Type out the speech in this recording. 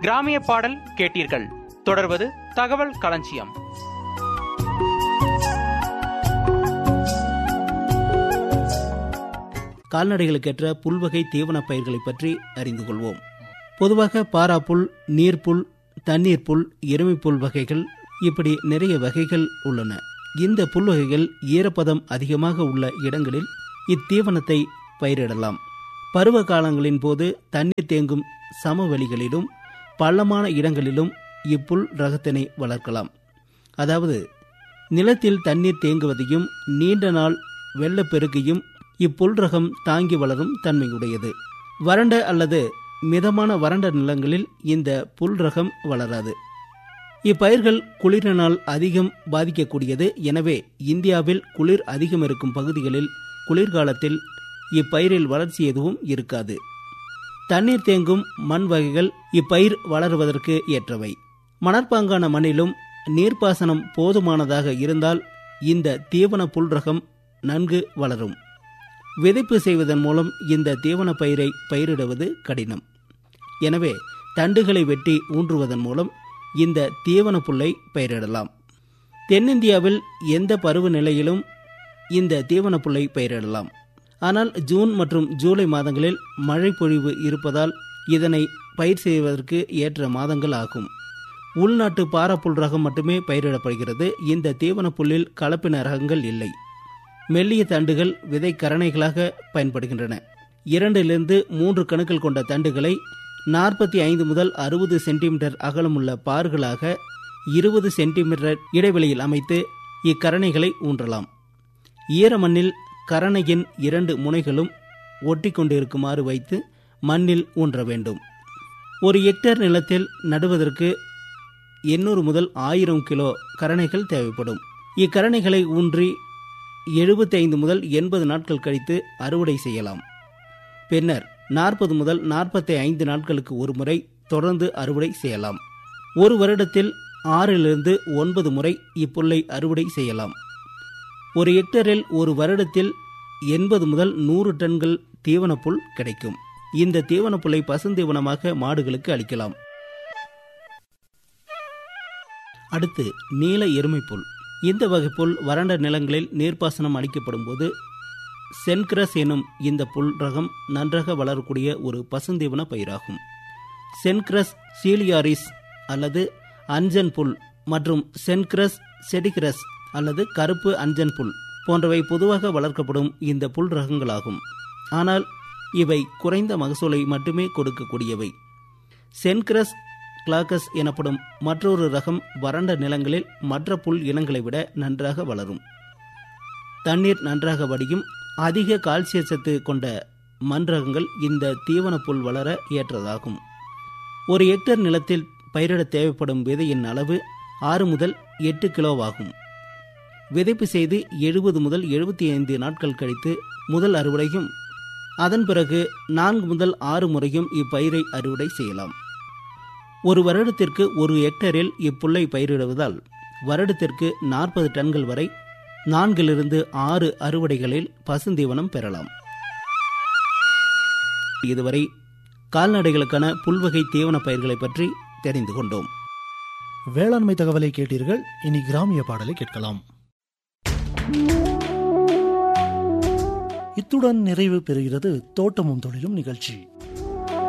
கிராமிய பாடல் கேட்டீர்கள் தொடர்வது தகவல் களஞ்சியம் கால்நடைகளுக்கேற்ற புல்வகை தீவன பயிர்களை பற்றி அறிந்து கொள்வோம் பொதுவாக பாராப்புல் நீர்ப்புல் தண்ணீர் புல் எருமைப்புல் வகைகள் இப்படி நிறைய வகைகள் உள்ளன இந்த புல் வகைகள் ஈரப்பதம் அதிகமாக உள்ள இடங்களில் இத்தீவனத்தை பயிரிடலாம் பருவ காலங்களின் போது தண்ணீர் தேங்கும் சமவெளிகளிலும் பள்ளமான இடங்களிலும் இப்புல் ரகத்தினை வளர்க்கலாம் அதாவது நிலத்தில் தண்ணீர் தேங்குவதையும் நீண்ட நாள் வெள்ளப்பெருக்கையும் இப்புல் ரகம் தாங்கி வளரும் தன்மையுடையது வறண்ட அல்லது மிதமான வறண்ட நிலங்களில் இந்த புல் ரகம் வளராது இப்பயிர்கள் குளிரினால் அதிகம் பாதிக்கக்கூடியது எனவே இந்தியாவில் குளிர் அதிகம் இருக்கும் பகுதிகளில் குளிர்காலத்தில் இப்பயிரில் வளர்ச்சி எதுவும் இருக்காது தண்ணீர் தேங்கும் மண் வகைகள் இப்பயிர் வளருவதற்கு ஏற்றவை மணற்பாங்கான மண்ணிலும் நீர்ப்பாசனம் போதுமானதாக இருந்தால் இந்த தீவன புல் ரகம் நன்கு வளரும் விதைப்பு செய்வதன் மூலம் இந்த தீவன பயிரை பயிரிடுவது கடினம் எனவே தண்டுகளை வெட்டி ஊன்றுவதன் மூலம் இந்த தீவன புல்லை பயிரிடலாம் தென்னிந்தியாவில் எந்த பருவநிலையிலும் இந்த தீவன புல்லை பயிரிடலாம் ஆனால் ஜூன் மற்றும் ஜூலை மாதங்களில் மழை பொழிவு இருப்பதால் இதனை பயிர் செய்வதற்கு ஏற்ற மாதங்கள் ஆகும் உள்நாட்டு பாரப்புல் ரகம் மட்டுமே பயிரிடப்படுகிறது இந்த தீவன புல்லில் கலப்பின ரகங்கள் இல்லை மெல்லிய தண்டுகள் விதை கரணைகளாக பயன்படுகின்றன இரண்டிலிருந்து மூன்று கணுக்கள் கொண்ட தண்டுகளை நாற்பத்தி ஐந்து முதல் அறுபது சென்டிமீட்டர் அகலமுள்ள பார்களாக இருபது சென்டிமீட்டர் இடைவெளியில் அமைத்து இக்கரணைகளை ஊன்றலாம் ஈரமண்ணில் கரணையின் இரண்டு முனைகளும் ஒட்டி கொண்டிருக்குமாறு வைத்து மண்ணில் ஊன்ற வேண்டும் ஒரு ஹெக்டேர் நிலத்தில் நடுவதற்கு எண்ணூறு முதல் ஆயிரம் கிலோ கரணைகள் தேவைப்படும் இக்கரணைகளை ஊன்றி எழுபத்தி ஐந்து முதல் எண்பது நாட்கள் கழித்து அறுவடை செய்யலாம் பின்னர் நாற்பது முதல் நாற்பத்தி ஐந்து நாட்களுக்கு ஒரு முறை தொடர்ந்து அறுவடை செய்யலாம் ஒரு வருடத்தில் ஆறிலிருந்து ஒன்பது முறை இப்புல்லை அறுவடை செய்யலாம் ஒரு ஹெக்டரில் ஒரு வருடத்தில் எண்பது முதல் நூறு டன்கள் தீவனப்புல் கிடைக்கும் இந்த தீவனப்புல்லை பசுந்தீவனமாக மாடுகளுக்கு அளிக்கலாம் அடுத்து நீல எருமைப்புல் இந்த வகை புல் வறண்ட நிலங்களில் நீர்ப்பாசனம் அளிக்கப்படும் போது சென்கிரஸ் எனும் இந்த புல் ரகம் நன்றாக வளரக்கூடிய ஒரு பசுந்தீவன பயிராகும் சென்கிரஸ் சீலியாரிஸ் அல்லது அஞ்சன் புல் மற்றும் சென்கிரஸ் செடிகிரஸ் அல்லது கருப்பு அஞ்சன் புல் போன்றவை பொதுவாக வளர்க்கப்படும் இந்த புல் ரகங்களாகும் ஆனால் இவை குறைந்த மகசூலை மட்டுமே கொடுக்கக்கூடியவை சென்கிரஸ் கிளாக்கஸ் எனப்படும் மற்றொரு ரகம் வறண்ட நிலங்களில் மற்ற புல் இனங்களை விட நன்றாக வளரும் தண்ணீர் நன்றாக வடியும் அதிக கால்சிய சத்து கொண்ட மண் ரகங்கள் இந்த தீவன புல் வளர ஏற்றதாகும் ஒரு ஹெக்டேர் நிலத்தில் பயிரிட தேவைப்படும் விதையின் அளவு ஆறு முதல் எட்டு கிலோவாகும் விதைப்பு செய்து எழுபது முதல் எழுபத்தி ஐந்து நாட்கள் கழித்து முதல் அறுவடையும் அதன் பிறகு நான்கு முதல் ஆறு முறையும் இப்பயிரை அறுவடை செய்யலாம் ஒரு வருடத்திற்கு ஒரு ஹெக்டரில் இப்புல்லை பயிரிடுவதால் வருடத்திற்கு நாற்பது டன்கள் வரை நான்கிலிருந்து ஆறு அறுவடைகளில் பசுந்தீவனம் பெறலாம் இதுவரை கால்நடைகளுக்கான புல்வகை தீவன பயிர்களை பற்றி தெரிந்து கொண்டோம் வேளாண்மை தகவலை கேட்டீர்கள் இனி கிராமிய பாடலை கேட்கலாம் இத்துடன் நிறைவு பெறுகிறது தோட்டமும் தொழிலும் நிகழ்ச்சி